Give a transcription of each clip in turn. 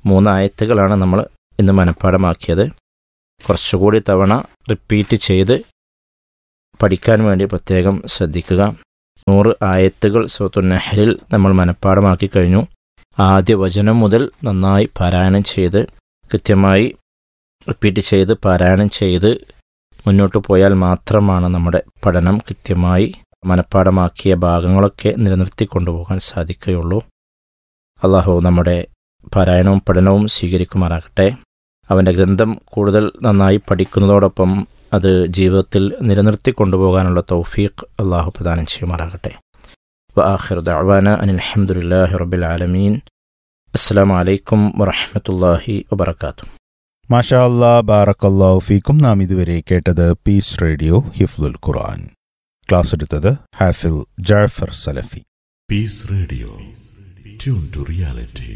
മൂന്ന് ആയത്തുകളാണ് നമ്മൾ ഇന്ന് മനഃപ്പാടമാക്കിയത് കുറച്ചുകൂടി തവണ റിപ്പീറ്റ് ചെയ്ത് പഠിക്കാൻ വേണ്ടി പ്രത്യേകം ശ്രദ്ധിക്കുക നൂറ് ആയത്തുകൾ സൂറത്തു നെഹ്റിൽ നമ്മൾ മനഃപ്പാടമാക്കി കഴിഞ്ഞു ആദ്യ വചനം മുതൽ നന്നായി പാരായണം ചെയ്ത് കൃത്യമായി റിപ്പീറ്റ് ചെയ്ത് പാരായണം ചെയ്ത് മുന്നോട്ട് പോയാൽ മാത്രമാണ് നമ്മുടെ പഠനം കൃത്യമായി മനഃപ്പാടമാക്കിയ ഭാഗങ്ങളൊക്കെ നിലനിർത്തി കൊണ്ടുപോകാൻ സാധിക്കുകയുള്ളൂ അള്ളാഹു നമ്മുടെ പാരായണവും പഠനവും സ്വീകരിക്കുമാറാകട്ടെ അവൻ്റെ ഗ്രന്ഥം കൂടുതൽ നന്നായി പഠിക്കുന്നതോടൊപ്പം അത് ജീവിതത്തിൽ നിലനിർത്തി കൊണ്ടുപോകാനുള്ള തൗഫീഖ് അള്ളാഹു പ്രദാനം ചെയ്യുമാറാകട്ടെ وآخر دعوانا أن الحمد لله رب العالمين السلام عليكم ورحمة الله وبركاته മാഷാ അല്ലാ ബാറക്കല്ലാഹു ഫീക്കും നാം ഇതുവരെ കേട്ടത് peace radio Hifzul Quran class എടുത്തത് ഹാഫിൽ ജാഫർ സലഫി Peace Radio. Tune to reality.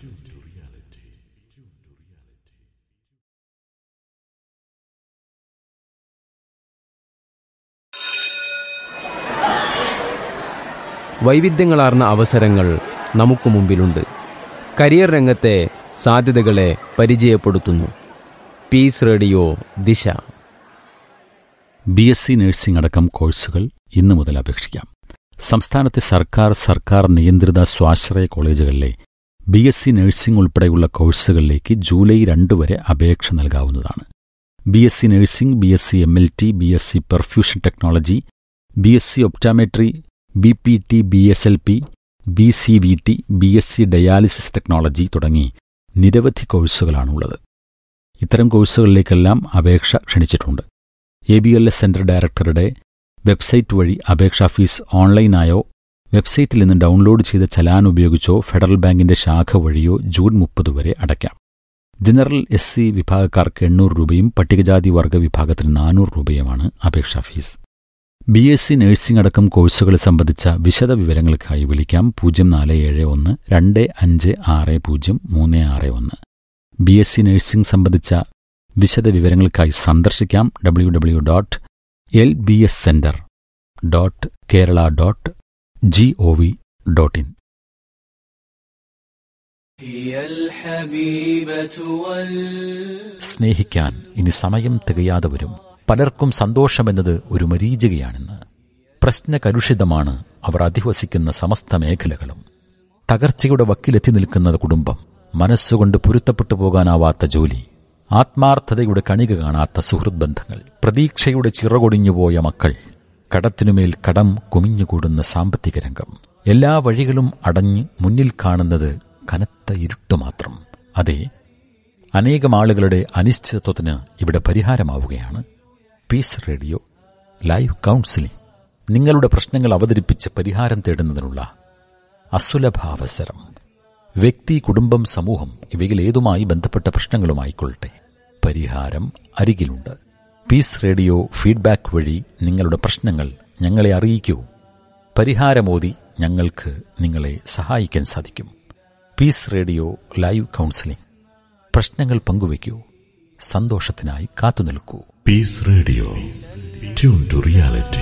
വൈവിധ്യങ്ങളാർന്ന അവസരങ്ങൾ നമുക്ക് മുമ്പിലുണ്ട് കരിയർ രംഗത്തെ സാധ്യതകളെ പരിചയപ്പെടുത്തുന്നു peace radio Disha B S C nursing അടക്കം കോഴ്സുകൾ ഇന്നു മുതൽ അപേക്ഷിക്കാം സംസ്ഥാനത്തെ സർക്കാർ സർക്കാർ നിയന്ത്രിത സ്വാശ്രയ കോളേജുകളിലെ ബി എസ് സി നഴ്സിംഗ് ഉൾപ്പെടെയുള്ള കോഴ്സുകളിലേക്ക് ജൂലൈ രണ്ട് വരെ അപേക്ഷ നൽകാവുന്നതാണ് B S C nursing B S C M L T B S C perfusion technology B S C optometry B P T B S L P B C V T B S C dialysis technology തുടങ്ങി നിരവധി കോഴ്സുകളാണുള്ളത് ഇത്തരം കോഴ്സുകളിലേക്കെല്ലാം അപേക്ഷ ക്ഷണിച്ചിട്ടുണ്ട് A B L S centre ഡയറക്ടറുടെ website വഴി അപേക്ഷാ ഫീസ് ഓൺലൈനായോ വെബ്സൈറ്റിൽ നിന്ന് ഡൗൺലോഡ് ചെയ്ത ചലാൻ ഉപയോഗിച്ചോ ഫെഡറൽ ബാങ്കിന്റെ ശാഖ വഴിയോ ജൂൺ മുപ്പത് വരെ അടയ്ക്കാം ജനറൽ എസ് സി വിഭാഗക്കാർക്ക് എണ്ണൂറ് രൂപയും പട്ടികജാതി വർഗ വിഭാഗത്തിന് നാനൂറ് രൂപയുമാണ് അപേക്ഷാ fees B S C nursing അടക്കം കോഴ്സുകൾ സംബന്ധിച്ച വിശദ വിവരങ്ങൾക്കായി വിളിക്കാം പൂജ്യം നാല് ഏഴ് ഒന്ന് രണ്ട് അഞ്ച് ആറ് പൂജ്യം മൂന്ന് ആറ് ഒന്ന് ബി എസ് സി നഴ്സിംഗ് സംബന്ധിച്ച വിശദ വിവരങ്ങൾക്കായി സന്ദർശിക്കാം W W dot L B S centre dot Kerala dot G O V dot in هي الحبيبة وال സ്നേഹിക്കാൻ ഇനി സമയം തികയാതെ വരും പലർക്കും സന്തോഷമെന്നത് ഒരു മരീചികയാണെന്ന് പ്രശ്നകലുഷിതമാണ് അവർ അധിവസിക്കുന്ന സമസ്ത മേഖലകളും തകർച്ചയുടെ വക്കിലെത്തി നിൽക്കുന്ന കുടുംബം മനസ്സുകൊണ്ട് പൊരുത്തപ്പെട്ടു പോകാനാവാത്ത ജോലി ആത്മാർത്ഥതയുടെ കണിക കാണാത്ത സുഹൃത് ബന്ധങ്ങൾ പ്രതീക്ഷയുടെ ചിറകൊടിഞ്ഞുപോയ മക്കൾ കടത്തിനുമേൽ കടം കുമിഞ്ഞുകൂടുന്ന സാമ്പത്തിക രംഗം എല്ലാ വഴികളും അടഞ്ഞ് മുന്നിൽ കാണുന്നത് കനത്ത ഇരുട്ട് മാത്രം അതെ അനേകം ആളുകളുടെ അനിശ്ചിതത്വത്തിന് ഇവിടെ പരിഹാരമാവുകയാണ് പീസ് റേഡിയോ ലൈവ് കൗൺസിലിംഗ് നിങ്ങളുടെ പ്രശ്നങ്ങൾ അവതരിപ്പിച്ച് പരിഹാരം തേടുന്നതിനുള്ള അസുലഭാവസരം വ്യക്തി കുടുംബം സമൂഹം ഇവയിൽ ഏതുമായി ബന്ധപ്പെട്ട പ്രശ്നങ്ങളുമായിക്കൊള്ളട്ടെ പരിഹാരം അരികിലുണ്ട് പീസ് റേഡിയോ ഫീഡ്ബാക്ക് വഴി നിങ്ങളുടെ പ്രശ്നങ്ങൾ ഞങ്ങളെ അറിയിക്കൂ പരിഹാരമോതി ഞങ്ങൾക്ക് നിങ്ങളെ സഹായിക്കാൻ സാധിക്കും പീസ് റേഡിയോ ലൈവ് കൗൺസിലിംഗ് പ്രശ്നങ്ങൾ പങ്കുവയ്ക്കൂ സന്തോഷത്തിനായി കാത്തുനിൽക്കൂ Peace Radio. Tune to reality.